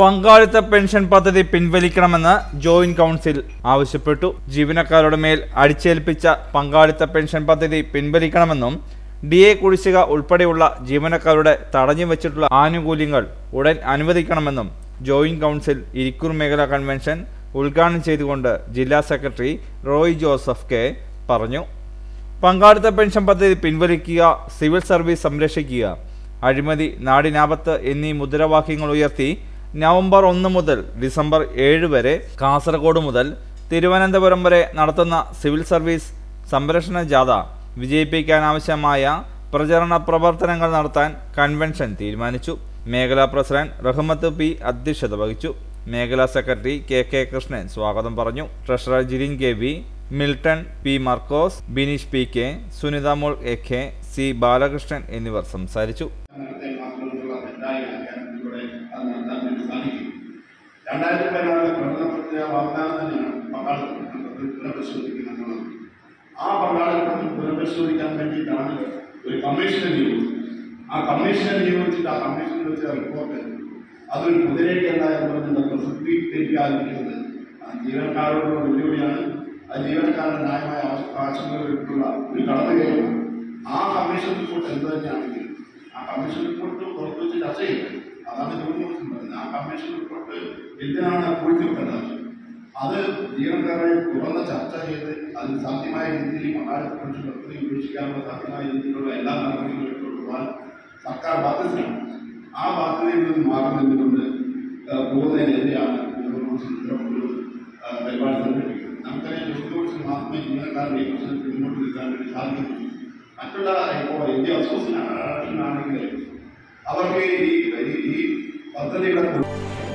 പങ്കാളിത്ത പെൻഷൻ പദ്ധതി പിൻവലിക്കണമെന്ന് ജോയിന്റ് കൗൺസിൽ ആവശ്യപ്പെട്ടു ജീവനക്കാരുടെ മേൽ അടിച്ചേൽപ്പിച്ച പങ്കാളിത്ത പെൻഷൻ പദ്ധതി പിൻവലിക്കണമെന്നും ഡി എ കുടിശ്ശിക ഉൾപ്പെടെയുള്ള ജീവനക്കാരുടെ തടഞ്ഞു വെച്ചിട്ടുള്ള ആനുകൂല്യങ്ങൾ ഉടൻ അനുവദിക്കണമെന്നും ജോയിന്റ് കൗൺസിൽ ഇരിക്കൂർ മേഖലാ കൺവെൻഷൻ ഉദ്ഘാടനം ചെയ്തുകൊണ്ട് ജില്ലാ സെക്രട്ടറി റോയ് ജോസഫ് കെ പറഞ്ഞു പങ്കാളിത്ത പെൻഷൻ പദ്ധതി പിൻവലിക്കുക സിവിൽ സർവീസ് സംരക്ഷിക്കുക അഴിമതി നാടിനാപത്ത് എന്നീ മുദ്രാവാക്യങ്ങൾ ഉയർത്തി നവംബർ ഒന്ന് മുതൽ ഡിസംബർ ഏഴ് വരെ കാസർഗോഡ് മുതൽ തിരുവനന്തപുരം വരെ നടത്തുന്ന സിവിൽ സർവീസ് സംരക്ഷണ ജാഥ വിജയിപ്പിക്കാനാവശ്യമായ പ്രചരണ പ്രവർത്തനങ്ങൾ നടത്താൻ കൺവെൻഷൻ തീരുമാനിച്ചു മേഖലാ പ്രസിഡന്റ് റഹ്മത്ത് പി അധ്യക്ഷത വഹിച്ചു മേഖലാ സെക്രട്ടറി കെ കെ കൃഷ്ണൻ സ്വാഗതം പറഞ്ഞു treasurer Jirin K V Milton P Markose Bineesh P K Sunitha Mol A K C Balakrishnan എന്നിവർ സംസാരിച്ചു അങ്ങനത്തെ മാത്രമുള്ള തെറ്റായിക്കാൻ ഇവിടെ അത് നടത്താൻ വേണ്ടി സാധിക്കും രണ്ടായിരത്തി പതിനാറിലെ പ്രകടനപ്പെടുത്തിയ വാഗ്ദാനം തന്നെയാണ് പങ്കാളിത്ത പുനഃപരിശോധിക്കുന്നത് ആ പങ്കാളിത്തം പുനഃപരിശോധിക്കാൻ വേണ്ടിയിട്ടാണ് ഒരു കമ്മീഷനെ നിയോഗിച്ചത് ആ കമ്മീഷനെ നിയോഗിച്ചിട്ട് ആ കമ്മീഷനിൽ വെച്ച റിപ്പോർട്ട് അതൊരു കുതിരയ്ക്കല്ല എന്ന് പറഞ്ഞ് പ്രസിദ്ധീകരിക്കാതിരിക്കുന്നത് ആ ജീവനക്കാരോടുള്ള വെല്ലുവിളിയാണ് ആ ജീവനക്കാരുടെ ന്യായമായ ആവശ്യ- ആശങ്കകൾക്കുള്ള ഒരു കടന്നുകയറ്റമാണ് ആ കമ്മീഷൻ റിപ്പോർട്ട് എന്ത് തന്നെയാണെങ്കിലും ആ കമ്മീഷൻ റിപ്പോർട്ട് പുറത്തു വെച്ച് ചർച്ച ചെയ്യും അതാണ് ജോലി ദിവസം പറയുന്നത് ആ കമ്മീഷൻ റിപ്പോർട്ട് എന്തിനാണ് പൂഴ്ത്തിവെക്കേണ്ടത് അത് ജീവനക്കാരെ തുറന്ന ചർച്ച ചെയ്ത് അതിന് സാധ്യമായ രീതിയിൽ പങ്കാളിത്ത പെൻഷൻ പദ്ധതി ഉപേക്ഷിക്കാനുള്ള സാധ്യമായ രീതിയിലുള്ള എല്ലാ നടപടികളും എടുത്തുകൊണ്ടുപോകാൻ സർക്കാർ ബാധ്യതയാണ് ആ ബാധ്യതയിൽ നിന്ന് മാറി നിന്നുകൊണ്ട് ഏഹ്, പോകുന്നതിനെതിരെയാണ് ജോലി ഇത്തരമൊരു ഏഹ്, പരിപാടി സംഘടിപ്പിക്കുന്നത് നമുക്കറിയാം ജോലി ദിവസം മാത്രമേ ജീവനക്കാരുടെ ഈ പ്രശ്നത്തിൽ മുന്നോട്ട് നിൽക്കാൻ വേണ്ടി സാധിക്കുന്നുള്ളൂ മറ്റുള്ള ഇപ്പോൾ ഇന്ത്യ അസോസിയേഷനാണെങ്കിൽ അവർക്ക് ഈ ഈ- ഈ പദ്ധതിയുടെ